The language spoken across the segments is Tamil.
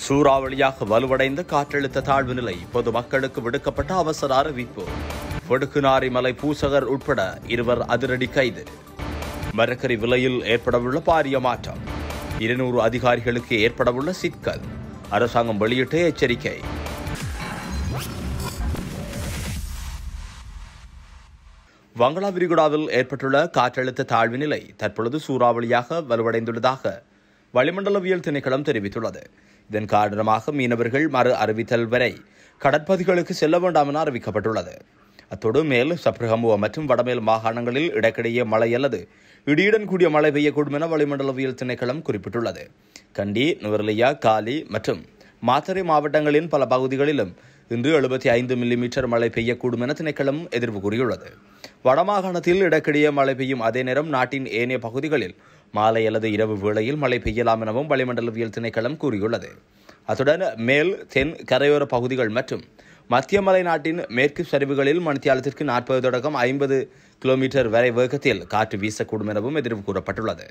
சூறாவளியாக வலுவடைந்த காற்றழுத்த தாழ்வு நிலை பொதுமக்களுக்கு விடுக்கப்பட்ட அவசர அறிவிப்பு வடுக்குநாரி மலை பூசகர் உட்பட இருவர் அதிரடி கைது மரக்கறி விலையில் ஏற்படவுள்ள பாரிய மாற்றம் இருநூறு அதிகாரிகளுக்கு ஏற்படவுள்ள சிக்கல் அரசாங்கம் வெளியிட்ட எச்சரிக்கை வங்களா விரிகுடாவில் ஏற்பட்டுள்ள காற்றழுத்த தாழ்வு நிலை தற்பொழுது சூறாவளியாக வலுவடைந்துள்ளதாக வளிமண்டலவியல் திணைக்களம் தெரிவித்துள்ளது இதன் காரணமாக மீனவர்கள் மறு அறிவித்தல் வரை கடற்பகுதிகளுக்கு செல்ல வேண்டாம் என அறிவிக்கப்பட்டுள்ளது அத்தோடு மேல் சப்ரகமுவ மற்றும் வடமேல் மாகாணங்களில் இடைக்கிடையே மழை அல்லது இடியுடன் கூடிய மழை பெய்யக்கூடும் என வளிமண்டலவியல் திணைக்களம் குறிப்பிட்டுள்ளது கண்டி நுவர்லியா காலி மற்றும் மாத்தறை மாவட்டங்களின் பல பகுதிகளிலும் இன்று எழுபத்தி ஐந்து மில்லிமீட்டர் மழை பெய்யக்கூடும் என திணைக்களம் எதிர்வு கூறியுள்ளது வடமாகாணத்தில் இடக்கிடையே மழை பெய்யும் அதே நேரம் நாட்டின் ஏனைய பகுதிகளில் மாலை அல்லது இரவு வேளையில் மழை பெய்யலாம் எனவும் வளிமண்டலவியல் திணைக்களம் கூறியுள்ளது அத்துடன் மேல் தென் கரையோர பகுதிகள் மற்றும் மத்திய மலை நாட்டின் மேற்கு சரிவுகளில் மணித்தியாலத்திற்கு நாற்பது தொடக்கம் ஐம்பது கிலோமீட்டர் வரை வேகத்தில் காற்று வீசக்கூடும் எனவும் எதிர்வு கூறப்பட்டுள்ளது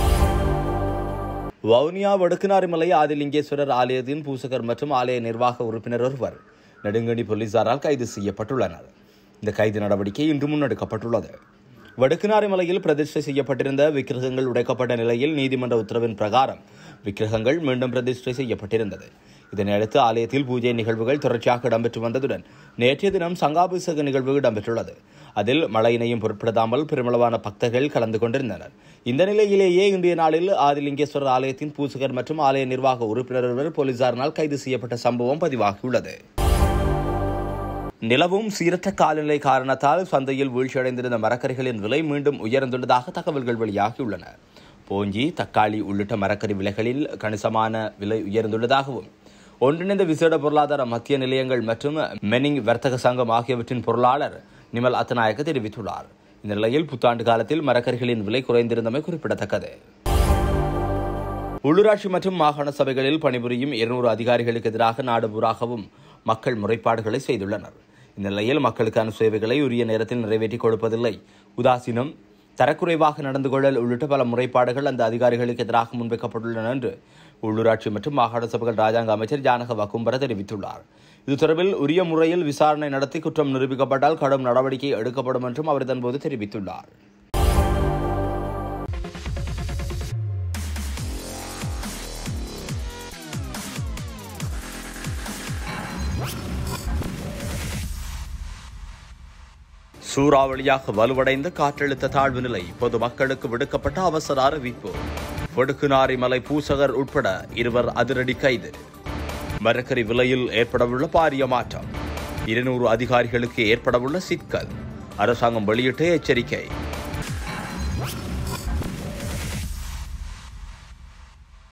வவுனியா வடுக்குநாரிமலை ஆதிலிங்கேஸ்வரர் ஆலயத்தின் பூசகர் மற்றும் ஆலய நிர்வாக உறுப்பினர் ஒருவர் நெடுங்கணி போலீசாரால் கைது செய்யப்பட்டுள்ளனர் இந்த கைது நடவடிக்கை இன்று முன்னெடுக்கப்பட்டுள்ளது வடுக்குநாரிமலையில் பிரதிஷ்டை செய்யப்பட்டிருந்த விக்கிரகங்கள் உடைக்கப்பட்ட நிலையில் நீதிமன்ற உத்தரவின் பிரகாரம் விக்கிரகங்கள் மீண்டும் பிரதிஷ்டை செய்யப்பட்டிருந்தது இதனையடுத்து ஆலயத்தில் பூஜை நிகழ்வுகள் தொடர்ச்சியாக இடம்பெற்று வந்ததுடன் நேற்றைய தினம் சங்காபிஷேக நிகழ்வு இடம்பெற்றுள்ளது அதில் மழையினையும் பொருட்படுத்தாமல் பெருமளவான பக்தர்கள் கலந்து கொண்டிருந்தனர் இந்த நிலையிலேயே இன்றைய நாளில் ஆதிலிங்கேஸ்வரர் ஆலயத்தின் பூசகர் மற்றும் ஆலய நிர்வாக உறுப்பினர் ஒருவர் போலீசாரினால் கைது செய்யப்பட்ட சம்பவம் பதிவாகியுள்ளது நிலவும் சீரற்ற காலநிலை காரணத்தால் சந்தையில் வீழ்ச்சியடைந்திருந்த மரக்கறிகளின் விலை மீண்டும் உயர்ந்துள்ளதாக தகவல்கள் வெளியாகியுள்ளன போஞ்சி தக்காளி உள்ளிட்ட மரக்கறி விலைகளில் கணிசமான விலை உயர்ந்துள்ளதாகவும் ஒன்றிணைந்த விசேட பொருளாதார மத்திய நிலையங்கள் மற்றும் மெனிங் வர்த்தக சங்கம் ஆகியவற்றின் பொருளாளர் நிமல் அத்தநாயக்க தெரிவித்துள்ளார் இந்த நிலையில் புத்தாண்டு காலத்தில் மரக்கறிகளின் விலை குறைந்திருந்தமை குறிப்பிடத்தக்கது உள்ளூராட்சி மற்றும் மாகாண சபைகளில் பணிபுரியும் இருநூறு அதிகாரிகளுக்கு எதிராக நாடு பூராகவும் மக்கள் முறைப்பாடுகளை செய்துள்ளனர் இந்த நிலையில் மக்களுக்கான சேவைகளை உரிய நேரத்தில் நிறைவேற்றிக் கொடுப்பதில்லை உதாசீனம் தரக்குறைவாக நடந்து கொள்ளல் உள்ளிட்ட பல முறைப்பாடுகள் அந்த அதிகாரிகளுக்கு எதிராக முன்வைக்கப்பட்டுள்ளன என்று உள்ளூராட்சி மற்றும் மாகாண சபைகள் ராஜாங்க அமைச்சர் ஜானக வக்கும்பர தெரிவித்துள்ளார் இது தொடர்பில் உரிய முறையில் விசாரணை நடத்தி குற்றம் நிரூபிக்கப்பட்டால் கடும் நடவடிக்கை எடுக்கப்படும் என்றும் அவர் இதன்போது தெரிவித்துள்ளார் சூறாவளியாக வலுவடைந்த காற்றழுத்த தாழ்வு நிலை பொதுமக்களுக்கு விடுக்கப்பட்ட அவசர அறிவிப்பு வடுக்குநாரி மலை பூசகர் உட்பட இருவர் அதிரடி கைது மரக்கறி விலையில் ஏற்படவுள்ள பாரிய மாற்றம் இருநூறு அதிகாரிகளுக்கு ஏற்படவுள்ள சிக்கல் அரசாங்கம் வெளியிட்ட எச்சரிக்கை